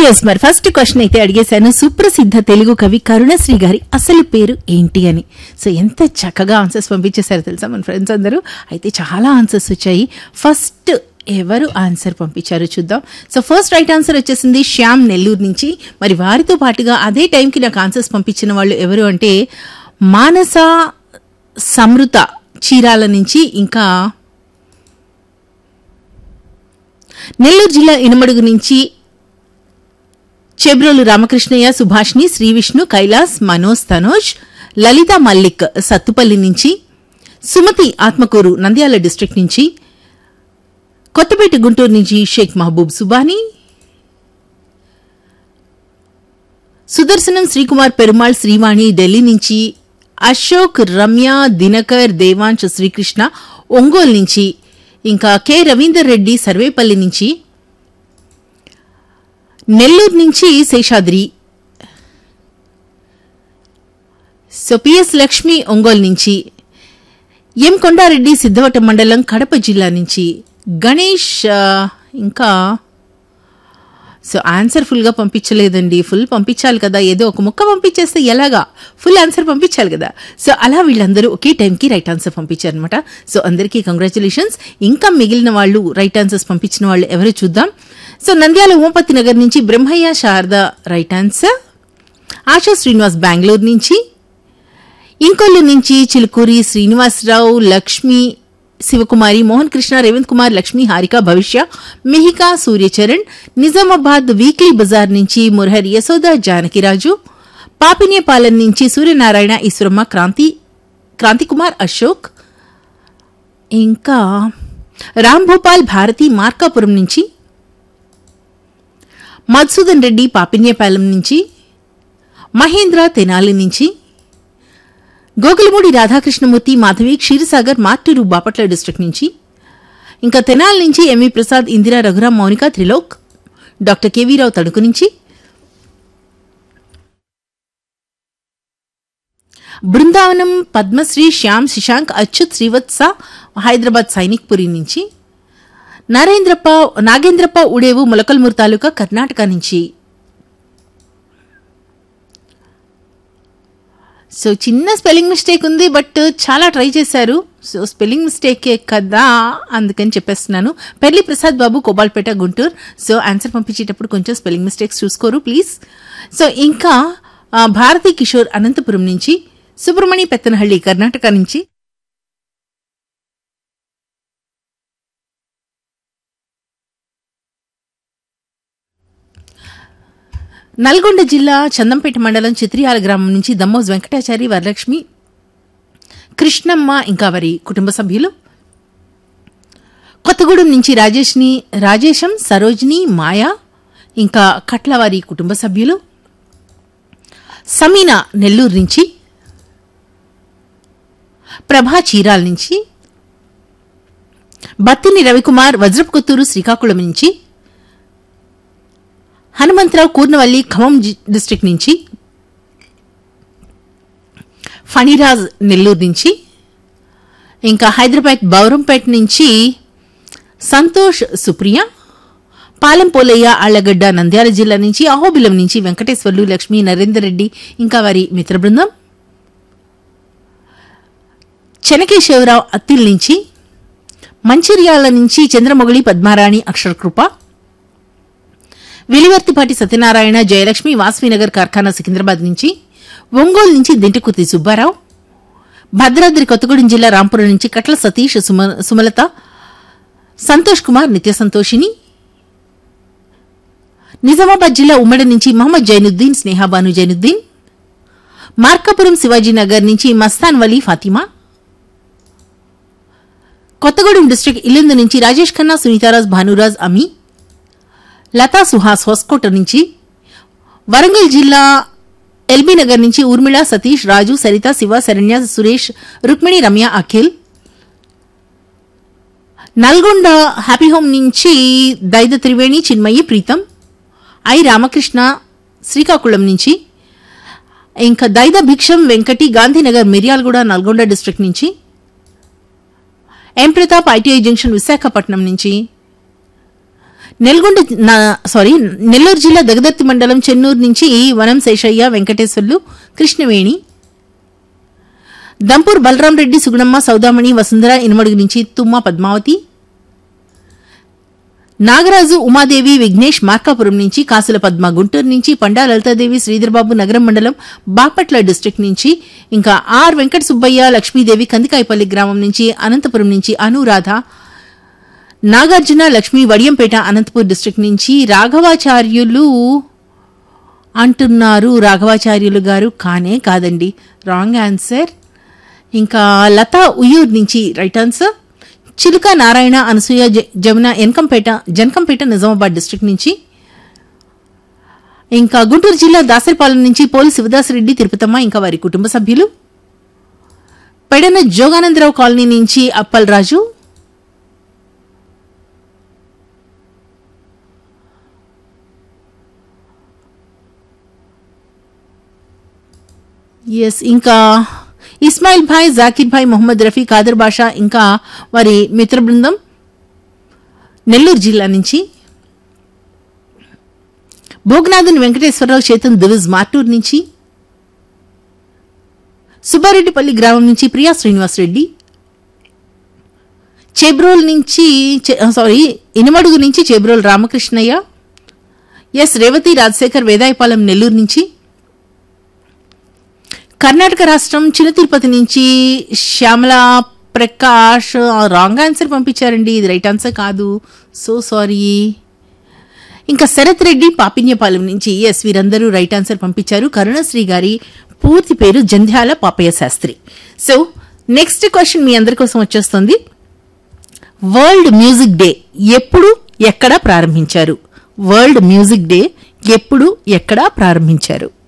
yes మరి first question అయితే అడిగేశాను సుప్రసిద్ధ తెలుగు కవి కరుణశ్రీ గారి అసలు పేరు ఏంటి అని సో ఎంత చక్కగా ఆన్సర్స్ పంపించేశారు తెలుసా మన ఫ్రెండ్స్ అందరూ అయితే చాలా ఆన్సర్స్ వచ్చాయి ఫస్ట్ ఎవరు ఆన్సర్ పంపించారో చూద్దాం సో ఫస్ట్ రైట్ ఆన్సర్ వచ్చేసింది శ్యామ్ నెల్లూరు నుంచి మరి వారితో పాటుగా అదే టైంకి నాకు ఆన్సర్స్ పంపించిన వాళ్ళు ఎవరు అంటే మానస సమృత చీరాల నుంచి ఇంకా నెల్లూరు జిల్లా ఇనమడుగు నుంచి చెబ్రోలు రామకృష్ణయ్య సుభాష్ని శ్రీ విష్ణు కైలాస్ మనోజ్ తనోజ్ లలిత మల్లిక్ సత్తుపల్లి నుంచి సుమతి ఆత్మకూరు నంద్యాల డిస్ట్రిక్ట్ నుంచి కొత్తపేట గుంటూరు నుంచి షేక్ మహబూబ్ సుబానీ సుదర్శనం శ్రీకుమార్ పెరుమాళ్ శ్రీవాణి ఢిల్లీ నుంచి అశోక్ రమ్య దినకర్ దేవాంశ్ శ్రీకృష్ణ ఒంగోలు నుంచి ఇంకా కె రవీందర్ రెడ్డి సర్వేపల్లి నుంచి నెల్లూరు నుంచి శేషాద్రి సో పిఎస్ లక్ష్మి ఒంగోలు నుంచి ఎం కొండారెడ్డి సిద్ధవటం మండలం కడప జిల్లా నుంచి గణేష్ ఆ, ఇంకా సో ఆన్సర్ ఫుల్గా పంపించలేదండి ఫుల్ పంపించాలి కదా ఏదో ఒక ముక్క పంపించేస్తే ఎలాగా ఫుల్ ఆన్సర్ పంపించాలి కదా సో అలా వీళ్ళందరూ ఒకే టైంకి రైట్ ఆన్సర్ పంపించారనమాట సో అందరికీ కంగ్రాచులేషన్స్ ఇంకా మిగిలిన వాళ్ళు రైట్ ఆన్సర్స్ పంపించిన వాళ్ళు ఎవరో చూద్దాం సో నంద్యాల ఓంపతి నగర్ నుంచి బ్రహ్మయ్య శారద రైట్ ఆన్సర్ ఆశా శ్రీనివాస్ బెంగళూరు నుంచి ఇంకొల్లు నుంచి చిలుకూరి శ్రీనివాసరావు లక్ష్మి శివకుమారి మోహన్ కృష్ణ రేవంత్ కుమార్ లక్ష్మి హారిక భవిష్య మిహికా సూర్యచరణ్ నిజామాబాద్ వీక్లీ బజార్ నుంచి మురహరి యశోద జానకిరాజు పాపినేపాలెం నుంచి సూర్యనారాయణ ఈశ్వరమ్మ క్రాంతి క్రాంతికుమార్ అశోక్ ఇంకా రామ్ భూపాల్ భారతి మార్కాపురం నుంచి మధుసూదన్ రెడ్డి పాపిన్యపాలెం నుంచి మహేంద్ర తెనాలి నుంచి గోకులమూడి రాధాకృష్ణమూర్తి మాధవి క్షీరసాగర్ మార్టూరు బాపట్ల డిస్ట్రిక్ట్ నుంచి ఇంకా తెనాలి నుంచి ఎంవి ప్రసాద్ ఇందిరా రఘురాం మౌనిక త్రిలోక్ డాక్టర్ కేవీరావు తణుకు నుంచి బృందావనం పద్మశ్రీ శ్యామ్ శశాంక్ అచ్యుత్ శ్రీవత్స హైదరాబాద్ సైనిక్ పురి నుంచి నరేంద్రప్ప నాగేంద్రప్ప ఉడేవు మొలకల్మూరు తాలూకా కర్ణాటక నుంచి సో చిన్న స్పెల్లింగ్ మిస్టేక్ ఉంది బట్ చాలా ట్రై చేశారు సో స్పెల్లింగ్ మిస్టేకే కదా అందుకని చెప్పేస్తున్నాను పెర్లి ప్రసాద్ బాబు కోబాల్పేట గుంటూరు సో ఆన్సర్ పంపించేటప్పుడు కొంచెం స్పెల్లింగ్ మిస్టేక్స్ చూసుకోరు ప్లీజ్ సో ఇంకా ఆ, భారతి కిషోర్ అనంతపురం నుంచి సుబ్రమణి పెత్తనహಳ್ಳಿ కర్ణాటక నుంచి నల్గొండ జిల్లా చందంపేట మండలం చిత్రియాల గ్రామం నుంచి దమ్మోజ్ వెంకటాచారి వరలక్ష్మి కృష్ణమ్మ ఇంకా వారి కుటుంబ సభ్యులు కొత్తగూడెం నుంచి రాజేష్ని రాజేశం సరోజిని మాయా ఇంకా కట్లవారి కుటుంబ సభ్యులు సమీనా నెల్లూరు నుంచి ప్రభా చీరాల నుంచి బత్తిని రవికుమార్ వజ్రపు కొత్తూరు శ్రీకాకుళం నుంచి హనుమంతరావు కూర్నవల్లి ఖమ్మం జి- డిస్ట్రిక్ట్ నుంచి ఫణిరాజ్ నెల్లూరు నుంచి ఇంకా హైదరాబాద్ బౌరంపేట నుంచి సంతోష్ సుప్రియ పాలెం పోలయ్య ఆళ్లగడ్డ నంద్యాల జిల్లా నుంచి అహోబిలం నుంచి వెంకటేశ్వర్లు లక్ష్మీ నరేందర్ రెడ్డి ఇంకా వారి మిత్ర బృందం చెనకేశ్వరరావు అత్తిల్ నుంచి మంచిర్యాల నుంచి చంద్రమొగళి పద్మారాణి అక్షరకృప వెలివర్తిపాటి సత్యనారాయణ జయలక్ష్మి వాస్వీనగర్ కార్ఖానా సికింద్రాబాద్ నుంచి ఒంగోలు నుంచి దింటికుర్తి సుబ్బారావు భద్రాద్రి కొత్తగూడెం జిల్లా రాంపురం నుంచి కట్ల సతీష్ సుమ- సుమలత సంతోష్ కుమార్ నిత్య సంతోషిని నిజామాబాద్ జిల్లా ఉమ్మడి నుంచి మహమ్మద్ జైనుద్దీన్ స్నేహాబాను జైనుద్దీన్ మార్కాపురం శివాజీనగర్ నుంచి మస్తాన్ వలీ ఫాతిమా కొత్తగూడెం డిస్టిక్ ఇల్లందు నుంచి రాజేష్ ఖన్నా సునీతారాజ్ భానురాజ్ అమీ లతా సుహాస్ హోస్కోట నుంచి వరంగల్ జిల్లా ఎల్బీ నగర్ నుంచి ఊర్మిళ సతీష్ రాజు సరిత శివ శరణ్య సురేష్ రుక్మిణి రమ్య అఖిల్ నల్గొండ హ్యాపీ హోమ్ నుంచి దైద త్రివేణి చిన్మయి ప్రీతం ఐ రామకృష్ణ శ్రీకాకుళం నుంచి ఇంకా దైద భిక్షం వెంకటి గాంధీనగర్ మిర్యాలగూడ నల్గొండ డిస్ట్రిక్ట్ నుంచి M Pratap ITI junction Visakhapatnam నుంచి నెల్గొండ నా- సారీ నెల్లూరు జిల్లా దగదర్తి మండలం చెన్నూరు నుంచి వనం శేషయ్య వెంకటేశ్వర్లు కృష్ణవేణి దంపూర్ బలరాం రెడ్డి సుగుణమ్మ సౌదామణి వసుంధర ఇనుమడుగు నుంచి తుమ్మ పద్మావతి నాగరాజు ఉమాదేవి విఘ్నేష్ మార్కాపురం నుంచి కాసుల పద్మ గుంటూరు నుంచి పండా లలితాదేవి శ్రీధర్బాబు నగరం మండలం బాపట్ల డిస్టిక్ నుంచి ఇంకా ఆర్ వెంకట సుబ్బయ్య లక్ష్మీదేవి కందికాయపల్లి గ్రామం నుంచి అనంతపురం నుంచి అనురాధ నాగార్జున లక్ష్మి వడియంపేట అనంతపూర్ డిస్టిక్ నుంచి రాఘవాచార్యులు అంటున్నారు రాఘవాచార్యులు గారు కానే కాదండి రాంగ్ ఆన్సర్ ఇంకా లతా ఉయ్యూర్ నుంచి రైట్ ఆన్సర్ చిలుక నారాయణ అనసూయ జ- జమున ఎన్కంపేట జనకంపేట నిజామాబాద్ డిస్టిక్ నుంచి ఇంకా గుంటూరు జిల్లా దాసరిపాలెం నుంచి పోలి శివదాసరెడ్డి తిరుపతమ్మ ఇంకా వారి కుటుంబ సభ్యులు పెడన జోగానందరావు కాలనీ నుంచి అప్పలరాజు ఎస్ ఇంకా ఇస్మాయిల్ భాయ్ జాకిర్ భాయ్ మొహమ్మద్ రఫీ కాదర్ బాషా ఇంకా వారి మిత్ర బృందం నెల్లూరు జిల్లా నుంచి భోగనాథన్ వెంకటేశ్వరరావు చేతన్ దివిజ్ మార్టూర్ నుంచి సుబ్బారెడ్డిపల్లి గ్రామం నుంచి ప్రియా శ్రీనివాస్ రెడ్డి చెబ్రోల్ నుంచి చె- సారీ ఇనుమడుగు నుంచి చెబ్రోల్ రామకృష్ణయ్య ఎస్ రేవతి రాజశేఖర్ వేదాయపాలెం నెల్లూరు నుంచి కర్ణాటక రాష్ట్రం చిన్న తిరుపతి నుంచి శ్యామల ప్రకాష్ రాంగ్ ఆన్సర్ పంపించారండి ఇది రైట్ ఆన్సర్ కాదు సో సారీ ఇంకా శరత్ రెడ్డి పాపిన్యపాలెం నుంచి ఎస్ వీరందరూ రైట్ ఆన్సర్ పంపించారు కరుణశ్రీ గారి పూర్తి పేరు Jandhyala Papayya Sastry so next question మీ అందరి కోసం వచ్చేస్తుంది వరల్డ్ మ్యూజిక్ డే ఎప్పుడు ఎక్కడ ప్రారంభించారు వరల్డ్ మ్యూజిక్ డే ఎప్పుడు ఎక్కడ ప్రారంభించారు